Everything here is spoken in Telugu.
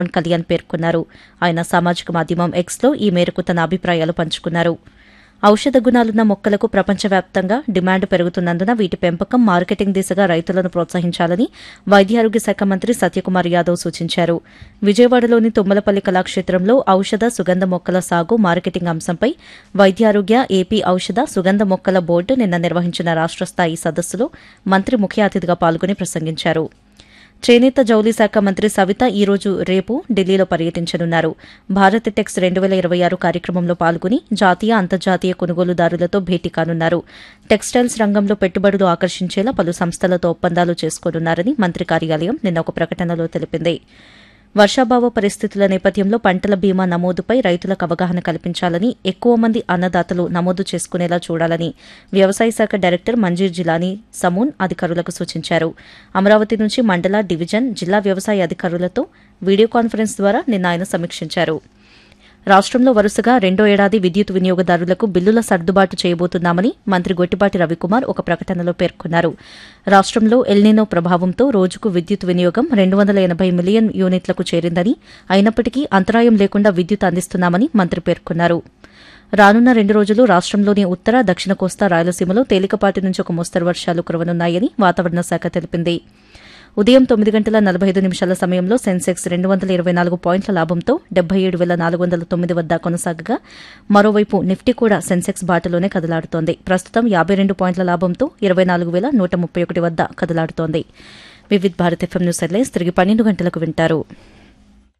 పవన్ కళ్యాణ్ పేర్కొన్నారు ఆయన సామాజిక మాధ్యమం ఎక్స్లో ఈ మేరకు తన అభిప్రాయాలు పంచుకున్నారు ఔషధ గుణాలున్న మొక్కలకు ప్రపంచవ్యాప్తంగా డిమాండ్ పెరుగుతున్నందున వీటి పెంపకం మార్కెటింగ్ దిశగా రైతులను ప్రోత్సహించాలని వైద్యారోగ్య శాఖ మంత్రి సత్యకుమార్ యాదవ్ సూచించారు విజయవాడలోని తుమ్మలపల్లి కళాక్షేత్రంలో ఔషధ సుగంధ మొక్కల సాగు మార్కెటింగ్ అంశంపై వైద్యారోగ్య ఏపీ ఔషధ సుగంధ మొక్కల బోర్డు నిన్న నిర్వహించిన రాష్ట స్థాయి సదస్సులో మంత్రి ముఖ్య అతిథిగా పాల్గొని ప్రసంగించారు చేనేత జౌళి శాఖ మంత్రి సవిత ఈ రోజు రేపు ఢిల్లీలో పర్యటించనున్నారు భారత్ టెక్స్ రెండు వేల ఇరవై ఆరు కార్యక్రమంలో పాల్గొని జాతీయ అంతర్జాతీయ కొనుగోలుదారులతో భేటీ కానున్నారు టెక్స్టైల్స్ రంగంలో పెట్టుబడులు ఆకర్షించేలా పలు సంస్థలతో ఒప్పందాలు చేసుకోనున్నారని మంత్రి కార్యాలయం నిన్న ఒక ప్రకటనలో తెలిపింది వర్షాభావ పరిస్థితుల నేపథ్యంలో పంటల బీమా నమోదుపై రైతులకు అవగాహన కల్పించాలని ఎక్కువ మంది అన్నదాతలు నమోదు చేసుకునేలా చూడాలని వ్యవసాయ శాఖ డైరెక్టర్ మంజీర్ జిలానీ సమూన్ అధికారులకు సూచించారు అమరావతి నుంచి మండల డివిజన్ జిల్లా వ్యవసాయ అధికారులతో వీడియో కాన్ఫరెన్స్ ద్వారా నిన్న ఆయన సమీక్షించారు రాష్ట్రంలో వరుసగా రెండో ఏడాది విద్యుత్ వినియోగదారులకు బిల్లుల సర్దుబాటు చేయబోతున్నామని మంత్రి గొట్టిపాటి రవికుమార్ ఒక ప్రకటనలో పేర్కొన్నారు రాష్ట్రంలో ఎల్నినో ప్రభావంతో రోజుకు విద్యుత్ వినియోగం రెండు వందల ఎనబై మిలియన్ యూనిట్లకు చేరిందని అయినప్పటికీ అంతరాయం లేకుండా విద్యుత్ అందిస్తున్నామని మంత్రి పేర్కొన్నారు రానున్న రెండు రోజులు రాష్ట్రంలోని ఉత్తర దక్షిణ కోస్తా రాయలసీమలో తేలికపాటి నుంచి ఒక మోస్తరు వర్షాలు కురవనున్నాయని వాతావరణ శాఖ తెలిపింది ఉదయం తొమ్మిది గంటల నలభై ఐదు నిమిషాల సమయంలో సెన్సెక్స్ రెండు వందల ఇరవై నాలుగు పాయింట్ల లాభంతో డెబ్బై ఏడు వేల నాలుగు వందల తొమ్మిది వద్ద కొనసాగగా మరోవైపు నిఫ్టీ కూడా సెన్సెక్స్ బాటలోనే కదలాడుతోంది ప్రస్తుతం యాబై రెండు పాయింట్ల లాభంతో ఇరవై నాలుగు వేల నూట ముప్పై ఒకటి వద్ద కదలాడుతోంది Vividh Bharat FM news headlines తిరిగి పన్నెండు గంటలకు వింటారు